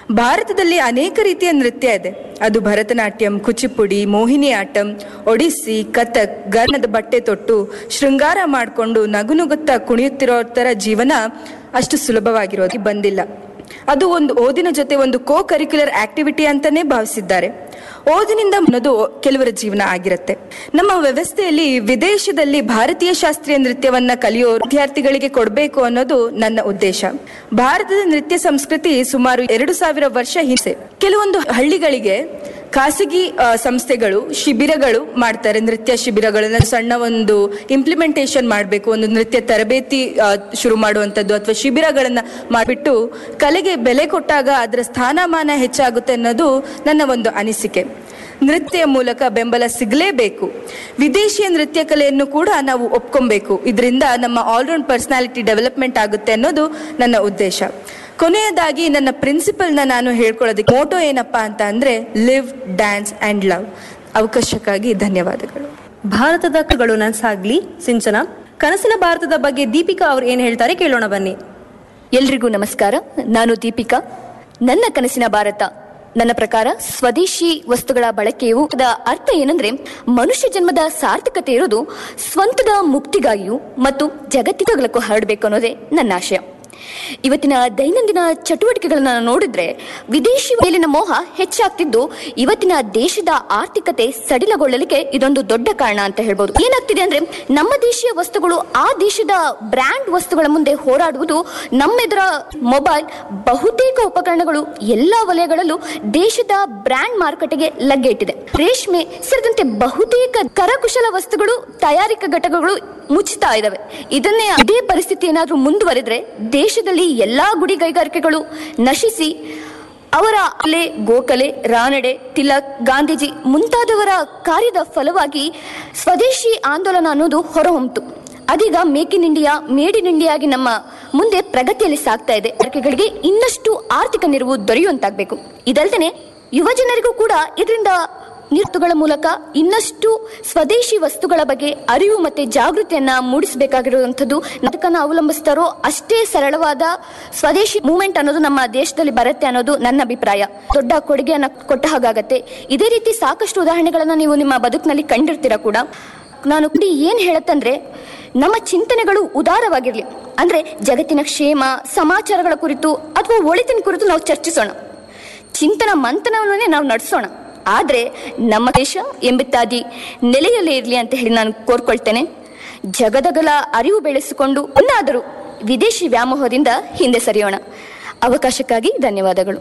ಭಾರತದಲ್ಲಿ ಅನೇಕ ರೀತಿಯ ನೃತ್ಯ ಇದೆ ಅದು ಭರತನಾಟ್ಯಂ ಕುಚಿಪುಡಿ ಮೋಹಿನಿ ಆಟಂ ಒಡಿಸ್ಸಿ ಕಥಕ್ ಗರ್ಣದ ಬಟ್ಟೆ ತೊಟ್ಟು ಶೃಂಗಾರ ಮಾಡಿಕೊಂಡು ನಗುನುಗುತ್ತಾ ಕುಣಿಯುತ್ತಿರೋ ಥರ ಜೀವನ ಅಷ್ಟು ಸುಲಭವಾಗಿರೋದು ಬಂದಿಲ್ಲ ಅದು ಒಂದು ಓದಿನ ಜೊತೆ ಒಂದು ಕೋ ಕರಿಕ್ಯುಲರ್ ಆಕ್ಟಿವಿಟಿ ಅಂತಾನೆ ಭಾವಿಸಿದ್ದಾರೆ ಓದಿನಿಂದ ಅನ್ನೋದು ಕೆಲವರ ಜೀವನ ಆಗಿರುತ್ತೆ ನಮ್ಮ ವ್ಯವಸ್ಥೆಯಲ್ಲಿ ವಿದೇಶದಲ್ಲಿ ಭಾರತೀಯ ಶಾಸ್ತ್ರೀಯ ನೃತ್ಯವನ್ನ ಕಲಿಯೋ ವಿದ್ಯಾರ್ಥಿಗಳಿಗೆ ಕೊಡಬೇಕು ಅನ್ನೋದು ನನ್ನ ಉದ್ದೇಶ ಭಾರತದ ನೃತ್ಯ ಸಂಸ್ಕೃತಿ ಸುಮಾರು ಎರಡು ಸಾವಿರ ವರ್ಷ ಹಿಂದೆ ಕೆಲವೊಂದು ಹಳ್ಳಿಗಳಿಗೆ ಖಾಸಗಿ ಆ, ಸಂಸ್ಥೆಗಳು ಶಿಬಿರಗಳು ಮಾಡ್ತಾರೆ ನೃತ್ಯ ಶಿಬಿರಗಳನ್ನ ಸಣ್ಣ ಒಂದು ಇಂಪ್ಲಿಮೆಂಟೇಷನ್ ಮಾಡಬೇಕು ಒಂದು ನೃತ್ಯ ತರಬೇತಿ ಆ, ಶುರು ಮಾಡುವಂಥದ್ದು ಅಥವಾ ಶಿಬಿರಗಳನ್ನ ಮಾಡಿಬಿಟ್ಟು ಕಲೆಗೆ ಬೆಲೆ ಕೊಟ್ಟಾಗ ಅದರ ಸ್ಥಾನಮಾನ ಹೆಚ್ಚಾಗುತ್ತೆ ಅನ್ನೋದು ನನ್ನ ಒಂದು ಅನಿಸಿಕೆ ನೃತ್ಯ ಮೂಲಕ ಬೆಂಬಲ ಸಿಗಲೇಬೇಕು ವಿದೇಶಿಯ ನೃತ್ಯ ಕಲೆಯನ್ನು ಕೂಡ ನಾವು ಒಪ್ಕೊಬೇಕು ಇದರಿಂದ ನಮ್ಮ ಆಲ್ರೌಂಡ್ ಪರ್ಸನಾಲಿಟಿ ಡೆವಲಪ್ಮೆಂಟ್ ಆಗುತ್ತೆ ಅನ್ನೋದು ನನ್ನ ಉದ್ದೇಶ ಕೊನೆಯದಾಗಿ ನನ್ನ ಪ್ರಿನ್ಸಿಪಲ್ನ ನಾನು ಹೇಳ್ಕೊಳ್ಳೋದಕ್ಕೆ ಮೋಟೋ ಏನಪ್ಪಾ ಅಂತ ಅಂದ್ರೆ ಲಿವ್ ಡ್ಯಾನ್ಸ್ ಅಂಡ್ ಲವ್ ಅವಕಾಶಕ್ಕಾಗಿ ಧನ್ಯವಾದಗಳು ಭಾರತದ ಕಗಳು ನನ್ಸಾಗ್ಲಿ ಸಿಂಚನ ಕನಸಿನ ಭಾರತದ ಬಗ್ಗೆ ದೀಪಿಕಾ ಅವ್ರು ಏನ್ ಹೇಳ್ತಾರೆ ಕೇಳೋಣ ಬನ್ನಿ ಎಲ್ರಿಗೂ ನಮಸ್ಕಾರ ನಾನು ದೀಪಿಕಾ ನನ್ನ ಕನಸಿನ ಭಾರತ ನನ್ನ ಪ್ರಕಾರ ಸ್ವದೇಶಿ ವಸ್ತುಗಳ ಬಳಕೆಯು ಅದರ ಅರ್ಥ ಏನಂದ್ರೆ ಮನುಷ್ಯ ಜನ್ಮದ ಸಾರ್ಥಕತೆ ಇರೋದು ಸ್ವಂತದ ಮುಕ್ತಿಗಾಗಿಯೂ ಮತ್ತು ಜಗತ್ತಿಗಲಕ್ಕೂ ಹರಡಬೇಕು ಅನ್ನೋದೇ ನನ್ನ ಆಶಯ ಇವತ್ತಿನ ದೈನಂದಿನ ಚಟುವಟಿಕೆಗಳನ್ನ ನೋಡಿದ್ರೆ ವಿದೇಶಿ ಮೇಲಿನ ಮೋಹ ಹೆಚ್ಚಾಗ್ತಿದ್ದು ಇವತ್ತಿನ ದೇಶದ ಆರ್ಥಿಕತೆ ಸಡಿಲಗೊಳ್ಳಲಿಕ್ಕೆ ಇದೊಂದು ದೊಡ್ಡ ಕಾರಣ ಅಂತ ಹೇಳ್ಬೋದು ಏನಾಗ್ತಿದೆ ಅಂದ್ರೆ ನಮ್ಮ ದೇಶೀಯ ವಸ್ತುಗಳು ಆ ದೇಶದ ಬ್ರ್ಯಾಂಡ್ ವಸ್ತುಗಳ ಮುಂದೆ ಹೋರಾಡುವುದು ನಮ್ಮೆದುರ ಮೊಬೈಲ್ ಬಹುತೇಕ ಉಪಕರಣಗಳು ಎಲ್ಲಾ ವಲಯಗಳಲ್ಲೂ ದೇಶದ ಬ್ರ್ಯಾಂಡ್ ಮಾರುಕಟ್ಟೆಗೆ ಲಗ್ಗೆ ಇಟ್ಟಿದೆ ರೇಷ್ಮೆ ಸೇರಿದಂತೆ ಬಹುತೇಕ ಕರಕುಶಲ ವಸ್ತುಗಳು ತಯಾರಿಕಾ ಘಟಕಗಳು ಮುಚ್ಚುತ್ತಾ ಇದಾವೆ ಇದನ್ನೇ ಇದೇ ಪರಿಸ್ಥಿತಿ ಏನಾದ್ರೂ ಮುಂದುವರೆದ್ರೆ ದೇಶದಲ್ಲಿ ಎಲ್ಲಾ ಗುಡಿ ಕೈಗಾರಿಕೆಗಳು ನಶಿಸಿ ಅವರ ಅಲೆ ಗೋಖಲೆ ರಾನಡೆ ತಿಲಕ್ ಗಾಂಧೀಜಿ ಮುಂತಾದವರ ಕಾರ್ಯದ ಫಲವಾಗಿ ಸ್ವದೇಶಿ ಆಂದೋಲನ ಅನ್ನೋದು ಹೊರಹೊಮ್ಮಿತು ಅದೀಗ make in India made in India ಆಗಿ ನಮ್ಮ ಮುಂದೆ ಪ್ರಗತಿಯಲ್ಲಿ ಸಾಗ್ತಾ ಇದೆ ಕೈಗಾರಿಕೆಗಳಿಗೆ ಇನ್ನಷ್ಟು ಆರ್ಥಿಕ ನೆರವು ದೊರೆಯುವಂತಾಗಬೇಕು ಇದಲ್ದೇನೆ ಯುವ ಜನರಿಗೂ ಕೂಡ ಇದರಿಂದ ನಿರ್ತುಗಳ ಮೂಲಕ ಇನ್ನಷ್ಟು ಸ್ವದೇಶಿ ವಸ್ತುಗಳ ಬಗ್ಗೆ ಅರಿವು ಮತ್ತೆ ಜಾಗೃತಿಯನ್ನ ಮೂಡಿಸಬೇಕಾಗಿರುವಂಥದ್ದು ಅದಕ್ಕನ್ನ ಅವಲಂಬಿಸ್ತಾರೋ ಅಷ್ಟೇ ಸರಳವಾದ ಸ್ವದೇಶಿ ಮೂವ್ಮೆಂಟ್ ಅನ್ನೋದು ನಮ್ಮ ದೇಶದಲ್ಲಿ ಬರುತ್ತೆ ಅನ್ನೋದು ನನ್ನ ಅಭಿಪ್ರಾಯ ದೊಡ್ಡ ಕೊಡುಗೆಯನ್ನ ಕೊಟ್ಟ ಹಾಗಾಗತ್ತೆ ಇದೇ ರೀತಿ ಸಾಕಷ್ಟು ಉದಾಹರಣೆಗಳನ್ನ ನೀವು ನಿಮ್ಮ ಬದುಕಿನಲ್ಲಿ ಕಂಡಿರ್ತೀರ ಕೂಡ ನಾನು ಕುಡಿ ಏನ್ ಹೇಳತ್ತಂದ್ರೆ ನಮ್ಮ ಚಿಂತನೆಗಳು ಉದಾರವಾಗಿರ್ಲಿ ಅಂದ್ರೆ ಜಗತ್ತಿನ ಕ್ಷೇಮ ಸಮಾಚಾರಗಳ ಕುರಿತು ಅಥವಾ ಒಳಿತಿನ ಕುರಿತು ನಾವು ಚರ್ಚಿಸೋಣ ಚಿಂತನ ಮಂಥನವನ್ನೇ ನಾವು ನಡೆಸೋಣ ಆದ್ರೆ ನಮ್ಮ ದೇಶ ಎಂಬಿತ್ತಾದಿ ನೆಲೆಯಲ್ಲೇ ಇರಲಿ ಅಂತ ಹೇಳಿ ನಾನು ಕೋರ್ಕೊಳ್ತೇನೆ ಜಗದಗಲ ಅರಿವು ಬೆಳೆಸಿಕೊಂಡು ಇನ್ನಾದರೂ ವಿದೇಶಿ ವ್ಯಾಮೋಹದಿಂದ ಹಿಂದೆ ಸರಿಯೋಣ ಅವಕಾಶಕ್ಕಾಗಿ ಧನ್ಯವಾದಗಳು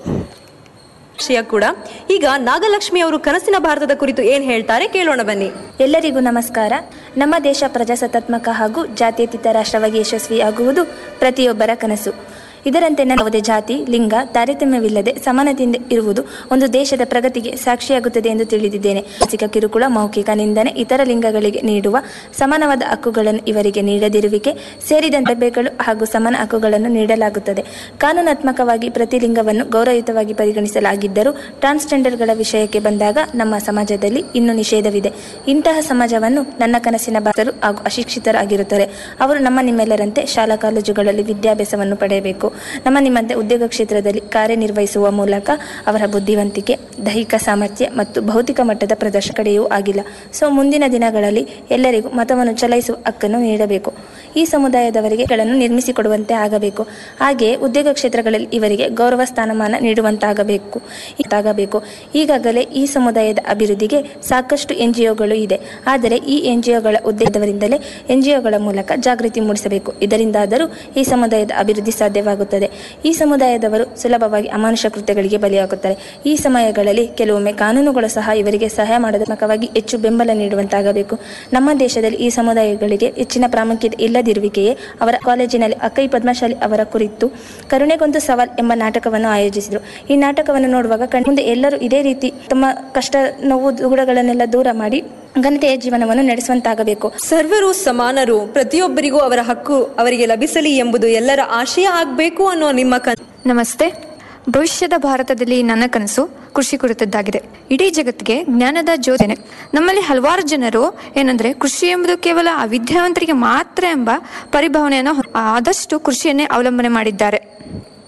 ವಿಷಯ ಕೂಡ ಈಗ ನಾಗಲಕ್ಷ್ಮಿ ಅವರು ಕನಸಿನ ಭಾರತದ ಕುರಿತು ಏನ್ ಹೇಳ್ತಾರೆ ಕೇಳೋಣ ಬನ್ನಿ ಎಲ್ಲರಿಗೂ ನಮಸ್ಕಾರ ನಮ್ಮ ದೇಶ ಪ್ರಜಾಸತ್ತಾತ್ಮಕ ಹಾಗೂ ಜಾತ್ಯತೀತ ರಾಷ್ಟ್ರವಾಗಿ ಯಶಸ್ವಿಯಾಗುವುದು ಪ್ರತಿಯೊಬ್ಬರ ಕನಸು ಇದರಂತೆ ಯಾವುದೇ ಜಾತಿ ಲಿಂಗ ತಾರತಮ್ಯವಿಲ್ಲದೆ ಸಮಾನತೆಯಿಂದ ಇರುವುದು ಒಂದು ದೇಶದ ಪ್ರಗತಿಗೆ ಸಾಕ್ಷಿಯಾಗುತ್ತದೆ ಎಂದು ತಿಳಿದಿದ್ದೇನೆ ಮಾನಸಿಕ ಕಿರುಕುಳ ಮೌಖಿಕ ನಿಂದನೆ ಇತರ ಲಿಂಗಗಳಿಗೆ ನೀಡುವ ಸಮಾನವಾದ ಹಕ್ಕುಗಳನ್ನು ಇವರಿಗೆ ನೀಡದಿರುವಿಕೆ ಸೇರಿದಂತೆ ಬೆಗಳು ಹಾಗೂ ಸಮಾನ ಹಕ್ಕುಗಳನ್ನು ನೀಡಲಾಗುತ್ತದೆ ಕಾನೂನಾತ್ಮಕವಾಗಿ ಪ್ರತಿ ಲಿಂಗವನ್ನು ಗೌರವಯುತವಾಗಿ ಪರಿಗಣಿಸಲಾಗಿದ್ದರೂ ಟ್ರಾನ್ಸ್ಜೆಂಡರ್ಗಳ ವಿಷಯಕ್ಕೆ ಬಂದಾಗ ನಮ್ಮ ಸಮಾಜದಲ್ಲಿ ಇನ್ನೂ ನಿಷೇಧವಿದೆ ಇಂತಹ ಸಮಾಜವನ್ನು ನನ್ನ ಕನಸಿನ ಬಾಸರು ಹಾಗೂ ಅಶಿಕ್ಷಿತರಾಗಿರುತ್ತಾರೆ ಅವರು ನಮ್ಮ ನಿಮ್ಮೆಲ್ಲರಂತೆ ಶಾಲಾ ಕಾಲೇಜುಗಳಲ್ಲಿ ವಿದ್ಯಾಭ್ಯಾಸವನ್ನು ಪಡೆಯಬೇಕು ನಮ್ಮ ನಿಮ್ಮಂತೆ ಉದ್ಯೋಗ ಕ್ಷೇತ್ರದಲ್ಲಿ ಕಾರ್ಯನಿರ್ವಹಿಸುವ ಮೂಲಕ ಅವರ ಬುದ್ಧಿವಂತಿಕೆ ದೈಹಿಕ ಸಾಮರ್ಥ್ಯ ಮತ್ತು ಭೌತಿಕ ಮಟ್ಟದ ಪ್ರದರ್ಶನ ಕಡೆಯೂ ಆಗಿಲ್ಲ ಸೊ ಮುಂದಿನ ದಿನಗಳಲ್ಲಿ ಎಲ್ಲರಿಗೂ ಮತವನ್ನು ಚಲಾಯಿಸುವ ಹಕ್ಕನ್ನು ನೀಡಬೇಕು ಈ ಸಮುದಾಯದವರಿಗೆ ಗಳನ್ನು ನಿರ್ಮಿಸಿಕೊಡುವಂತೆ ಆಗಬೇಕು ಹಾಗೆಯೇ ಉದ್ಯೋಗ ಕ್ಷೇತ್ರಗಳಲ್ಲಿ ಇವರಿಗೆ ಗೌರವ ಸ್ಥಾನಮಾನ ನೀಡುವಂತಾಗಬೇಕು ಇದಾಗಬೇಕು ಈಗಾಗಲೇ ಈ ಸಮುದಾಯದ ಅಭಿವೃದ್ಧಿಗೆ ಸಾಕಷ್ಟು ಎನ್ ಇದೆ ಆದರೆ ಈ ಎನ್ ಜಿಒಗಳ ಉದ್ದೇಶದವರಿಂದಲೇ ಎನ್ ಜಿಒಗಳ ಮೂಲಕ ಜಾಗೃತಿ ಮೂಡಿಸಬೇಕು ಇದರಿಂದಾದರೂ ಈ ಸಮುದಾಯದ ಅಭಿವೃದ್ಧಿ ಸಾಧ್ಯವಾಗುತ್ತದೆ ಈ ಸಮುದಾಯದವರು ಸುಲಭವಾಗಿ ಅಮಾನುಷ ಕೃತ್ಯಗಳಿಗೆ ಬಲಿಯಾಗುತ್ತಾರೆ ಈ ಸಮಯಗಳಲ್ಲಿ ಕೆಲವೊಮ್ಮೆ ಕಾನೂನುಗಳು ಸಹ ಇವರಿಗೆ ಸಹಾಯ ಮಾಡೋದಕ್ಕಾಗಿ ಹೆಚ್ಚು ಬೆಂಬಲ ನೀಡುವಂತಾಗಬೇಕು ನಮ್ಮ ದೇಶದಲ್ಲಿ ಈ ಸಮುದಾಯಗಳಿಗೆ ಹೆಚ್ಚಿನ ಪ್ರಾಮುಖ್ಯತೆ ಇಲ್ಲದಿರುವಿಕೆಯೇ ಅವರ ಕಾಲೇಜಿನಲ್ಲಿ ಅಕ್ಕೈ ಪದ್ಮಶಾಲಿ ಅವರ ಕುರಿತು ಕರುಣೆಗೊಂದು ಸವಾಲ್ ಎಂಬ ನಾಟಕವನ್ನು ಆಯೋಜಿಸಿದರು ಈ ನಾಟಕವನ್ನು ನೋಡುವಾಗ ಕಣ್ ಮುಂದೆ ಎಲ್ಲರೂ ಇದೇ ರೀತಿ ತಮ್ಮ ಕಷ್ಟ ನೋವು ದುಗುಡಗಳನ್ನೆಲ್ಲ ದೂರ ಮಾಡಿ ಘನತೆಯ ಜೀವನವನ್ನು ನಡೆಸುವಂತಾಗಬೇಕು ಸರ್ವರು ಸಮಾನರು ಪ್ರತಿಯೊಬ್ಬರಿಗೂ ಅವರ ಹಕ್ಕು ಅವರಿಗೆ ಲಭಿಸಲಿ ಎಂಬುದು ಎಲ್ಲರ ಆಶಯ ಆಗಬೇಕು ಅನ್ನೋ ನಿಮ್ಮ ಕನ್ ನಮಸ್ತೆ ಭವಿಷ್ಯದ ಭಾರತದಲ್ಲಿ ನನ್ನ ಕನಸು ಕೃಷಿ ಕುರಿತದ್ದಾಗಿದೆ ಇಡೀ ಜಗತ್ತಿಗೆ ಜ್ಞಾನದ ಜ್ಯೋತಿನೆ ನಮ್ಮಲ್ಲಿ ಹಲವಾರು ಜನರು ಏನಂದ್ರೆ ಕೃಷಿ ಎಂಬುದು ಕೇವಲ ಅವಿದ್ಯಾವಂತರಿಗೆ ಮಾತ್ರ ಎಂಬ ಪರಿಭಾವನೆಯನ್ನು ಹೊ- ಆದಷ್ಟು ಕೃಷಿಯನ್ನೇ ಅವಲಂಬನೆ ಮಾಡಿದ್ದಾರೆ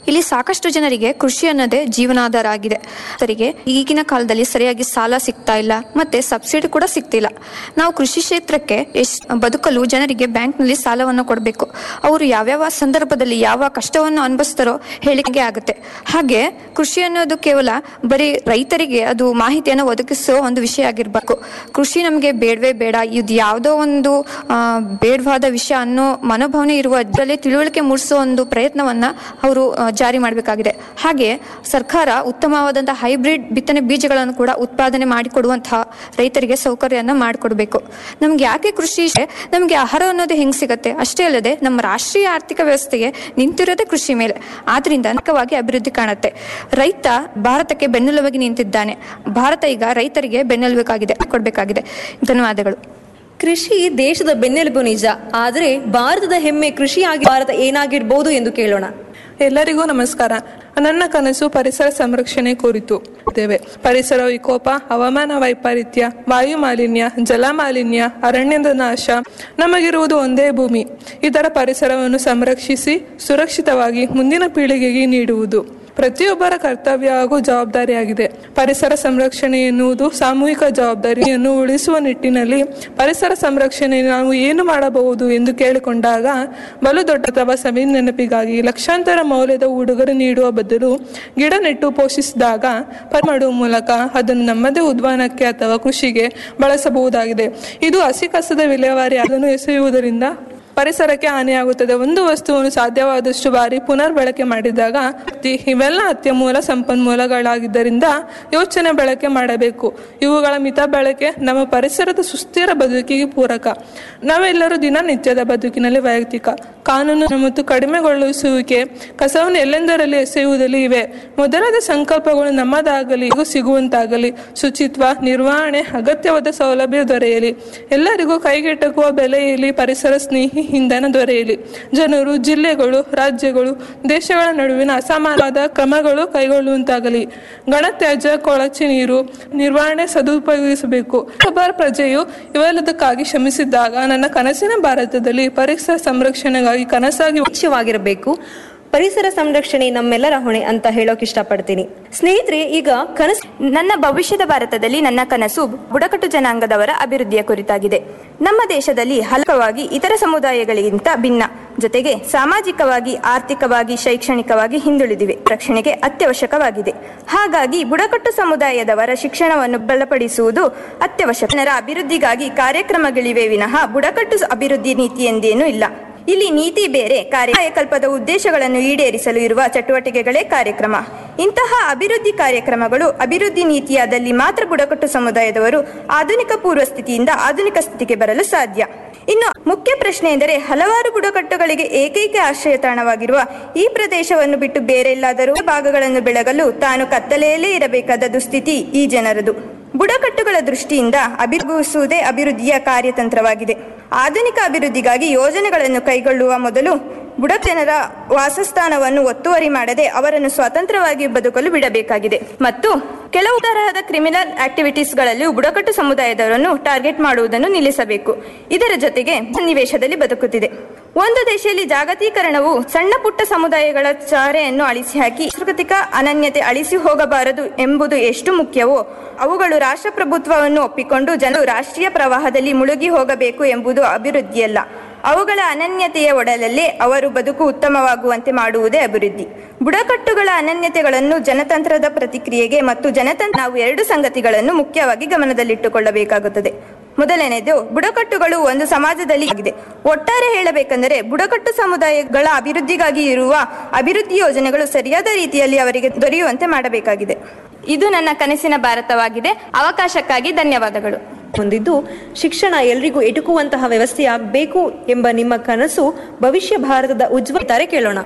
ಇಲ್ಲಿ ಸಾಕಷ್ಟು ಜನರಿಗೆ ಕೃಷಿ ಅನ್ನೋದೇ ಜೀವನಾಧಾರ ಆಗಿದೆ ಅವರಿಗೆ ಈಗಿನ ಕಾಲದಲ್ಲಿ ಸರಿಯಾಗಿ ಸಾಲ ಸಿಗ್ತಾ ಇಲ್ಲ ಮತ್ತೆ ಸಬ್ಸಿಡಿ ಕೂಡ ಸಿಗ್ತಿಲ್ಲ ನಾವು ಕೃಷಿ ಕ್ಷೇತ್ರಕ್ಕೆ ಎಷ್ಟ್ ಬದುಕಲು ಜನರಿಗೆ ಬ್ಯಾಂಕ್ನಲ್ಲಿ ಸಾಲವನ್ನು ಕೊಡಬೇಕು ಅವರು ಯಾವ್ಯಾವ ಸಂದರ್ಭದಲ್ಲಿ ಯಾವ ಕಷ್ಟವನ್ನು ಅನುಭವಿಸ್ತಾರೋ ಹೇಳಿಕೆ ಆಗುತ್ತೆ ಹಾಗೆ ಕೃಷಿ ಅನ್ನೋದು ಕೇವಲ ಬರೀ ರೈತರಿಗೆ ಅದು ಮಾಹಿತಿಯನ್ನು ಒದಗಿಸೋ ಒಂದು ವಿಷಯ ಆಗಿರ್ಬೇಕು ಕೃಷಿ ನಮಗೆ ಬೇಡವೇ ಬೇಡ ಇದು ಯಾವುದೋ ಒಂದು ಆ, ಬೇಡವಾದ ವಿಷಯ ಅನ್ನೋ ಮನೋಭಾವನೆ ಇರುವ ಅದರಲ್ಲಿ ತಿಳುವಳಿಕೆ ಮೂಡಿಸೋ ಒಂದು ಪ್ರಯತ್ನವನ್ನ ಅವರು ಆ, ಜಾರಿ ಮಾಡಬೇಕಾಗಿದೆ ಹಾಗೆ ಸರ್ಕಾರ ಉತ್ತಮವಾದಂತಹ ಹೈಬ್ರಿಡ್ ಬಿತ್ತನೆ ಬೀಜಗಳನ್ನು ಕೂಡ ಉತ್ಪಾದನೆ ಮಾಡಿಕೊಡುವಂತಹ ರೈತರಿಗೆ ಸೌಕರ್ಯನ ಮಾಡಿಕೊಡ್ಬೇಕು ನಮ್ಗೆ ಯಾಕೆ ಕೃಷಿ ಇಷ್ಟ? ನಮ್ಗೆ ಆಹಾರ ಅನ್ನೋದು ಹೆಂಗ್ ಸಿಗತ್ತೆ ಅಷ್ಟೇ ಅಲ್ಲದೆ ನಮ್ಮ ರಾಷ್ಟ್ರೀಯ ಆರ್ಥಿಕ ವ್ಯವಸ್ಥೆಗೆ ನಿಂತಿರೋದೇ ಕೃಷಿ ಮೇಲೆ ಆದ್ರಿಂದ ಅನೇಕವಾಗಿ ಅಭಿವೃದ್ಧಿ ಕಾಣುತ್ತೆ ರೈತ ಭಾರತಕ್ಕೆ ಬೆನ್ನೆಲುಬಾಗಿ ನಿಂತಿದ್ದಾನೆ ಭಾರತ ಈಗ ರೈತರಿಗೆ ಬೆನ್ನೆಲುಬಾಗಿದೆ ಕೊಡಬೇಕಾಗಿದೆ ಧನ್ಯವಾದಗಳು ಕೃಷಿ ದೇಶದ ಬೆನ್ನೆಲುಬು ನಿಜ ಆದರೆ ಭಾರತದ ಹೆಮ್ಮೆ ಕೃಷಿಯಾಗಿ ಭಾರತ ಏನಾಗಿರ್ಬೋದು ಎಂದು ಕೇಳೋಣ ಎಲ್ಲರಿಗೂ ನಮಸ್ಕಾರ ನನ್ನ ಕನಸು ಪರಿಸರ ಸಂರಕ್ಷಣೆ ಕುರಿತು ಇದ್ದೇವೆ ಪರಿಸರ ವಿಕೋಪ ಹವಾಮಾನ ವೈಪರೀತ್ಯ ವಾಯು ಮಾಲಿನ್ಯ ಜಲ ಮಾಲಿನ್ಯ ಅರಣ್ಯದ ನಾಶ ನಮಗಿರುವುದು ಒಂದೇ ಭೂಮಿ ಇದರ ಪರಿಸರವನ್ನು ಸಂರಕ್ಷಿಸಿ ಸುರಕ್ಷಿತವಾಗಿ ಮುಂದಿನ ಪೀಳಿಗೆಗೆ ನೀಡುವುದು ಪ್ರತಿಯೊಬ್ಬರ ಕರ್ತವ್ಯ ಹಾಗೂ ಜವಾಬ್ದಾರಿಯಾಗಿದೆ ಪರಿಸರ ಸಂರಕ್ಷಣೆ ಎನ್ನುವುದು ಸಾಮೂಹಿಕ ಜವಾಬ್ದಾರಿಯನ್ನು ಉಳಿಸುವ ನಿಟ್ಟಿನಲ್ಲಿ ಪರಿಸರ ಸಂರಕ್ಷಣೆ ನಾವು ಏನು ಮಾಡಬಹುದು ಎಂದು ಕೇಳಿಕೊಂಡಾಗ ಬಲು ದೊಡ್ಡ ಪ್ರವಾಸವೇ ನೆನಪಿಗಾಗಿ ಲಕ್ಷಾಂತರ ಮೌಲ್ಯದ ಉಡುಗೊರೆ ನೀಡುವ ಬದಲು ಗಿಡ ನೆಟ್ಟು ಪೋಷಿಸಿದಾಗ ಪರಿ ಮಾಡುವ ಮೂಲಕ ಅದನ್ನು ನಮ್ಮದೇ ಉದ್ಯಾನಕ್ಕೆ ಅಥವಾ ಕೃಷಿಗೆ ಬಳಸಬಹುದಾಗಿದೆ ಇದು ಹಸಿ ಕಸದ ವಿಲೇವಾರಿ ಅದನ್ನು ಎಸೆಯುವುದರಿಂದ ಪರಿಸರಕ್ಕೆ ಹಾನಿಯಾಗುತ್ತದೆ ಒಂದು ವಸ್ತುವನ್ನು ಸಾಧ್ಯವಾದಷ್ಟು ಬಾರಿ ಪುನರ್ ಬಳಕೆ ಮಾಡಿದಾಗ ತಿ- ಇವೆಲ್ಲ ಅತ್ಯಮೂಲ ಸಂಪನ್ಮೂಲಗಳಾಗಿದ್ದರಿಂದ ಯೋಚನೆ ಬಳಕೆ ಮಾಡಬೇಕು ಇವುಗಳ ಮಿತ ಬಳಕೆ ನಮ್ಮ ಪರಿಸರದ ಸುಸ್ಥಿರ ಬದುಕಿಗೆ ಪೂರಕ ನಾವೆಲ್ಲರೂ ದಿನನಿತ್ಯದ ಬದುಕಿನಲ್ಲಿ ವೈಯಕ್ತಿಕ ಕಾನೂನು ಮತ್ತು ಕಡಿಮೆಗೊಳಿಸುವಿಕೆ ಕಸವನ್ನು ಎಲ್ಲೆಂದರಲ್ಲಿ ಎಸೆಯುವುದಲ್ಲಿ ಇವೆ ಮೊದಲಾದ ಸಂಕಲ್ಪಗಳು ನಮ್ಮದಾಗಲಿ ಹಾಗೂ ಸಿಗುವಂತಾಗಲಿ ಶುಚಿತ್ವ ನಿರ್ವಹಣೆ ಅಗತ್ಯವಾದ ಸೌಲಭ್ಯ ದೊರೆಯಲಿ ಎಲ್ಲರಿಗೂ ಕೈಗೆಟಕುವ ಬೆಲೆಯಲ್ಲಿ ಪರಿಸರ ಸ್ನೇಹಿ ಇಂಧನ ದೊರೆಯಲಿ ಜನರು ಜಿಲ್ಲೆಗಳು ರಾಜ್ಯಗಳು ದೇಶಗಳ ನಡುವಿನ ಅಸಮಾನವಾದ ಕ್ರಮಗಳು ಕೈಗೊಳ್ಳುವಂತಾಗಲಿ ಘನತ್ಯಾಜ್ಯ ಕೊಳಚೆ ನೀರು ನಿರ್ವಹಣೆ ಸದುಪಯೋಗಿಸಬೇಕು ಒಬ್ಬ ಪ್ರಜೆಯು ಇವೆಲ್ಲದಕ್ಕಾಗಿ ಶ್ರಮಿಸಿದ್ದಾಗ ನನ್ನ ಕನಸಿನ ಭಾರತದಲ್ಲಿ ಪರಿಸರ ಸಂರಕ್ಷಣೆಗಾಗಿ ಕನಸಾಗಿ ಮುಖ್ಯವಾಗಿರಬೇಕು ಪರಿಸರ ಸಂರಕ್ಷಣೆ ನಮ್ಮೆಲ್ಲರ ಹೊಣೆ ಅಂತ ಹೇಳೋಕೆ ಇಷ್ಟಪಡ್ತೀನಿ ಸ್ನೇಹಿತರೆ ಈಗ ಕನಸು ನನ್ನ ಭವಿಷ್ಯದ ಭಾರತದಲ್ಲಿ ನನ್ನ ಕನಸು ಬುಡಕಟ್ಟು ಜನಾಂಗದವರ ಅಭಿವೃದ್ಧಿಯ ಕುರಿತಾಗಿದೆ ನಮ್ಮ ದೇಶದಲ್ಲಿ ಹಲವಾಗಿ ಇತರ ಸಮುದಾಯಗಳಿಗಿಂತ ಭಿನ್ನ ಜೊತೆಗೆ ಸಾಮಾಜಿಕವಾಗಿ ಆರ್ಥಿಕವಾಗಿ ಶೈಕ್ಷಣಿಕವಾಗಿ ಹಿಂದುಳಿದಿವೆ ರಕ್ಷಣೆಗೆ ಅತ್ಯವಶ್ಯಕವಾಗಿದೆ ಹಾಗಾಗಿ ಬುಡಕಟ್ಟು ಸಮುದಾಯದವರ ಶಿಕ್ಷಣವನ್ನು ಬಲಪಡಿಸುವುದು ಅತ್ಯವಶ್ಯಕ ಜನರ ಅಭಿವೃದ್ಧಿಗಾಗಿ ಕಾರ್ಯಕ್ರಮಗಳಿವೆ ವಿನಃ ಬುಡಕಟ್ಟು ಅಭಿವೃದ್ಧಿ ನೀತಿ ಎಂದೇನೂ ಇಲ್ಲ ಇಲ್ಲಿ ನೀತಿ ಬೇರೆ ಕಾರ್ಯಕಲ್ಪದ ಉದ್ದೇಶಗಳನ್ನು ಈಡೇರಿಸಲು ಇರುವ ಚಟುವಟಿಕೆಗಳೇ ಕಾರ್ಯಕ್ರಮ ಇಂತಹ ಅಭಿವೃದ್ಧಿ ಕಾರ್ಯಕ್ರಮಗಳು ಅಭಿವೃದ್ಧಿ ನೀತಿಯಾದಲ್ಲಿ ಮಾತ್ರ ಬುಡಕಟ್ಟು ಸಮುದಾಯದವರು ಆಧುನಿಕ ಪೂರ್ವ ಸ್ಥಿತಿಯಿಂದ ಆಧುನಿಕ ಸ್ಥಿತಿಗೆ ಬರಲು ಸಾಧ್ಯ ಇನ್ನು ಮುಖ್ಯ ಪ್ರಶ್ನೆ ಎಂದರೆ ಹಲವಾರು ಬುಡಕಟ್ಟುಗಳಿಗೆ ಏಕೈಕ ಆಶ್ರಯ ತಾಣವಾಗಿರುವ ಈ ಪ್ರದೇಶವನ್ನು ಬಿಟ್ಟು ಬೇರೆ ಎಲ್ಲಾದರೂ ಭಾಗಗಳನ್ನು ಬೆಳಗಲು ತಾನು ಕತ್ತಲೆಯಲ್ಲೇ ಇರಬೇಕಾದ ದುಸ್ಥಿತಿ ಈ ಜನರದು ಬುಡಕಟ್ಟುಗಳ ದೃಷ್ಟಿಯಿಂದ ಅಭಿವೃದ್ಧಿಸುವುದೇ ಅಭಿವೃದ್ಧಿಯ ಕಾರ್ಯತಂತ್ರವಾಗಿದೆ ಆಧುನಿಕ ಅಭಿವೃದ್ಧಿಗಾಗಿ ಯೋಜನೆಗಳನ್ನು ಕೈಗೊಳ್ಳುವ ಮೊದಲು ಬುಡಕ ಜನರ ವಾಸಸ್ಥಾನವನ್ನು ಒತ್ತುವರಿ ಮಾಡದೆ ಅವರನ್ನು ಸ್ವತಂತ್ರವಾಗಿ ಬದುಕಲು ಬಿಡಬೇಕಾಗಿದೆ ಮತ್ತು ಕೆಲವು ತರಹದ ಕ್ರಿಮಿನಲ್ ಆಕ್ಟಿವಿಟೀಸ್ಗಳಲ್ಲಿಯೂ ಬುಡಕಟ್ಟು ಸಮುದಾಯದವರನ್ನು ಟಾರ್ಗೆಟ್ ಮಾಡುವುದನ್ನು ನಿಲ್ಲಿಸಬೇಕು ಇದರ ಜೊತೆಗೆ ಸನ್ನಿವೇಶದಲ್ಲಿ ಬದುಕುತ್ತಿದೆ ಒಂದು ದೇಶದಲ್ಲಿ ಜಾಗತೀಕರಣವು ಸಣ್ಣ ಪುಟ್ಟ ಸಮುದಾಯಗಳ ಚಾರೆಯನ್ನು ಅಳಿಸಿ ಹಾಕಿ ಸಾಂಸ್ಕೃತಿಕ ಅನನ್ಯತೆ ಅಳಿಸಿ ಹೋಗಬಾರದು ಎಂಬುದು ಎಷ್ಟು ಮುಖ್ಯವೋ ಅವುಗಳು ರಾಷ್ಟ್ರಪ್ರಭುತ್ವವನ್ನು ಒಪ್ಪಿಕೊಂಡು ಜನರು ರಾಷ್ಟ್ರೀಯ ಪ್ರವಾಹದಲ್ಲಿ ಮುಳುಗಿ ಹೋಗಬೇಕು ಎಂಬುದು ಅಭಿವೃದ್ಧಿಯಲ್ಲ ಅವುಗಳ ಅನನ್ಯತೆಯ ಒಡಲಲ್ಲೇ ಅವರು ಬದುಕು ಉತ್ತಮವಾಗುವಂತೆ ಮಾಡುವುದೇ ಅಭಿವೃದ್ಧಿ ಬುಡಕಟ್ಟುಗಳ ಅನನ್ಯತೆಗಳನ್ನು ಜನತಂತ್ರದ ಪ್ರತಿಕ್ರಿಯೆಗೆ ಮತ್ತು ಜನತಂತ್ರ ನಾವು ಎರಡು ಸಂಗತಿಗಳನ್ನು ಮುಖ್ಯವಾಗಿ ಗಮನದಲ್ಲಿಟ್ಟುಕೊಳ್ಳಬೇಕಾಗುತ್ತದೆ ಮೊದಲನೆಯದು ಬುಡಕಟ್ಟುಗಳು ಒಂದು ಸಮಾಜದಲ್ಲಿ ಆಗಿದೆ ಒಟ್ಟಾರೆ ಹೇಳಬೇಕೆಂದರೆ ಬುಡಕಟ್ಟು ಸಮುದಾಯಗಳ ಅಭಿವೃದ್ಧಿಗಾಗಿ ಇರುವ ಅಭಿವೃದ್ಧಿ ಯೋಜನೆಗಳು ಸರಿಯಾದ ರೀತಿಯಲ್ಲಿ ಅವರಿಗೆ ದೊರೆಯುವಂತೆ ಮಾಡಬೇಕಾಗಿದೆ ಇದು ನನ್ನ ಕನಸಿನ ಭಾರತವಾಗಿದೆ ಅವಕಾಶಕ್ಕಾಗಿ ಧನ್ಯವಾದಗಳು ಹೊಂದಿದ್ದು ಶಿಕ್ಷಣ ಎಲ್ರಿಗೂ ಎಟುಕುವಂತಹ ವ್ಯವಸ್ಥೆಯಾಗಬೇಕು ಎಂಬ ನಿಮ್ಮ ಕನಸು ಭವಿಷ್ಯ ಭಾರತದ ಉಜ್ವಲ ತಾರೆ ಕೇಳೋಣ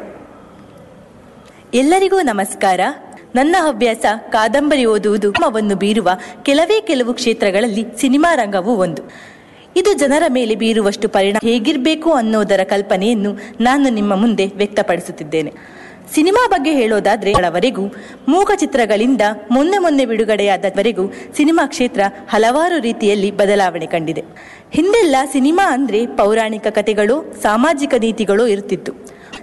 ಎಲ್ಲರಿಗೂ ನಮಸ್ಕಾರ ನನ್ನ ಹವ್ಯಾಸ ಕಾದಂಬರಿ ಓದುವುದು ಕ್ರಮವನ್ನು ಬೀರುವ ಕೆಲವೇ ಕೆಲವು ಕ್ಷೇತ್ರಗಳಲ್ಲಿ ಸಿನಿಮಾ ರಂಗವೂ ಒಂದು ಇದು ಜನರ ಮೇಲೆ ಬೀರುವಷ್ಟು ಪರಿಣಾಮ ಹೇಗಿರಬೇಕು ಅನ್ನೋದರ ಕಲ್ಪನೆಯನ್ನು ನಾನು ನಿಮ್ಮ ಮುಂದೆ ವ್ಯಕ್ತಪಡಿಸುತ್ತಿದ್ದೇನೆ ಸಿನಿಮಾ ಬಗ್ಗೆ ಹೇಳೋದಾದ್ರೆ ವರೆಗೂ ಮೂಕ ಚಿತ್ರಗಳಿಂದ ಮೊನ್ನೆ ಮೊನ್ನೆ ಬಿಡುಗಡೆಯಾದವರೆಗೂ ಸಿನಿಮಾ ಕ್ಷೇತ್ರ ಹಲವಾರು ರೀತಿಯಲ್ಲಿ ಬದಲಾವಣೆ ಕಂಡಿದೆ ಹಿಂದೆಲ್ಲ ಸಿನಿಮಾ ಅಂದ್ರೆ ಪೌರಾಣಿಕ ಕಥೆಗಳು ಸಾಮಾಜಿಕ ನೀತಿಗಳು ಇರುತ್ತಿತ್ತು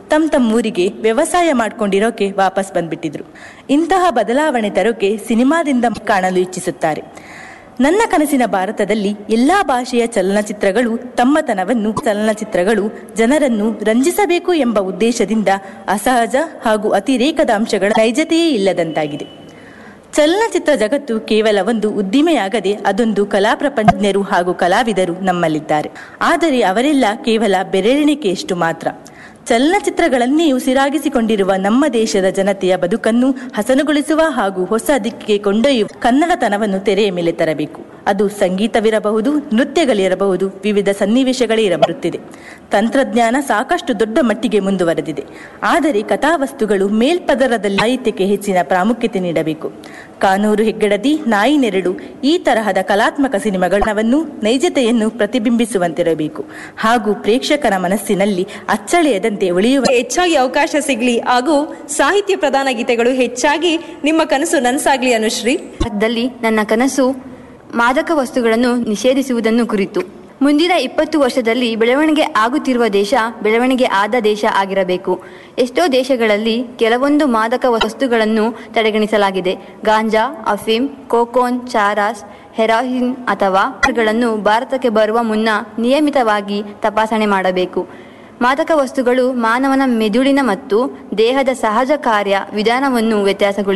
ತಮ್ಮ ತಮ್ಮ ಊರಿಗೆ ವ್ಯವಸಾಯ ಮಾಡ್ಕೊಂಡಿರೋಕೆ ವಾಪಸ್ ಬಂದ್ಬಿಟ್ಟಿದ್ರು ಇಂತಹ ಬದಲಾವಣೆ ತರೋಕೆ ಸಿನಿಮಾದಿಂದ ಕಾಣಲು ಇಚ್ಛಿಸುತ್ತಾರೆ ನನ್ನ ಕನಸಿನ ಭಾರತದಲ್ಲಿ ಎಲ್ಲಾ ಭಾಷೆಯ ಚಲನಚಿತ್ರಗಳು ತಮ್ಮತನವನ್ನು ಚಲನಚಿತ್ರಗಳು ಜನರನ್ನು ರಂಜಿಸಬೇಕು ಎಂಬ ಉದ್ದೇಶದಿಂದ ಅಸಹಜ ಹಾಗೂ ಅತಿರೇಕದ ಅಂಶಗಳ ನೈಜತೆಯೇ ಇಲ್ಲದಂತಾಗಿದೆ ಚಲನಚಿತ್ರ ಜಗತ್ತು ಕೇವಲ ಒಂದು ಉದ್ದಿಮೆಯಾಗದೆ ಅದೊಂದು ಕಲಾ ಪ್ರಪಂಚಜ್ಞರು ಹಾಗೂ ಕಲಾವಿದರು ನಮ್ಮಲ್ಲಿದ್ದಾರೆ ಆದರೆ ಅವರೆಲ್ಲ ಕೇವಲ ಬೆರಳೆಣಿಕೆಯಷ್ಟು ಮಾತ್ರ ಚಲನಚಿತ್ರಗಳನ್ನೇ ಉಸಿರಾಗಿಸಿಕೊಂಡಿರುವ ನಮ್ಮ ದೇಶದ ಜನತೆಯ ಬದುಕನ್ನು ಹಸನುಗೊಳಿಸುವ ಹಾಗೂ ಹೊಸ ದಿಕ್ಕಿಗೆ ಕೊಂಡೊಯ್ಯುವ ಕನ್ನಡತನವನ್ನು ತೆರೆಯ ಮೇಲೆ ತರಬೇಕು ಅದು ಸಂಗೀತವಿರಬಹುದು ನೃತ್ಯಗಳಿರಬಹುದು ವಿವಿಧ ಸನ್ನಿವೇಶಗಳೇ ಇರಬರುತ್ತಿದೆ ತಂತ್ರಜ್ಞಾನ ಸಾಕಷ್ಟು ದೊಡ್ಡ ಮಟ್ಟಿಗೆ ಮುಂದುವರೆದಿದೆ ಆದರೆ ಕಥಾವಸ್ತುಗಳು ಮೇಲ್ಪದರದಲ್ಲಿ ಸಾಹಿತ್ಯಕ್ಕೆ ಹೆಚ್ಚಿನ ಪ್ರಾಮುಖ್ಯತೆ ನೀಡಬೇಕು ಕಾನೂರು ಹೆಗ್ಗಡದಿ ನಾಯಿ ನೆರಳು ಈ ತರಹದ ಕಲಾತ್ಮಕ ಸಿನಿಮಾಗಳನ್ನು ನೈಜತೆಯನ್ನು ಪ್ರತಿಬಿಂಬಿಸುವಂತಿರಬೇಕು ಹಾಗೂ ಪ್ರೇಕ್ಷಕರ ಮನಸ್ಸಿನಲ್ಲಿ ಅಚ್ಚಳಿಯದಂತೆ ಉಳಿಯುವ ಹೆಚ್ಚಾಗಿ ಅವಕಾಶ ಸಿಗ್ಲಿ ಹಾಗೂ ಸಾಹಿತ್ಯ ಪ್ರಧಾನ ಗೀತೆಗಳು ಹೆಚ್ಚಾಗಿ ನಿಮ್ಮ ಕನಸು ನನಸಾಗ್ಲಿ ಅನುಶ್ರೀ ಭಾರತದಲ್ಲಿ ನನ್ನ ಕನಸು ಮಾದಕ ವಸ್ತುಗಳನ್ನು ನಿಷೇಧಿಸುವುದನ್ನು ಕುರಿತು ಮುಂದಿನ ಇಪ್ಪತ್ತು ವರ್ಷದಲ್ಲಿ ಬೆಳವಣಿಗೆ ಆಗುತ್ತಿರುವ ದೇಶ ಬೆಳವಣಿಗೆ ಆದ ದೇಶ ಆಗಿರಬೇಕು ಎಷ್ಟೋ ದೇಶಗಳಲ್ಲಿ ಕೆಲವೊಂದು ಮಾದಕ ವಸ್ತುಗಳನ್ನು ತಡೆಗಣಿಸಲಾಗಿದೆ ಗಾಂಜಾ ಅಫೀಮ್ ಕೋಕೋನ್ ಚಾರಾಸ್ ಹೆರಾಯಿನ್ ಅಥವಾ ಗಳನ್ನು ಭಾರತಕ್ಕೆ ಬರುವ ಮುನ್ನ ನಿಯಮಿತವಾಗಿ ತಪಾಸಣೆ ಮಾಡಬೇಕು ಮಾದಕ ವಸ್ತುಗಳು ಮಾನವನ ಮೆದುಳಿನ ಮತ್ತು ದೇಹದ ಸಹಜ ಕಾರ್ಯ ವಿಧಾನವನ್ನು ವ್ಯತ್ಯಾಸಗೊಳಿಸಿ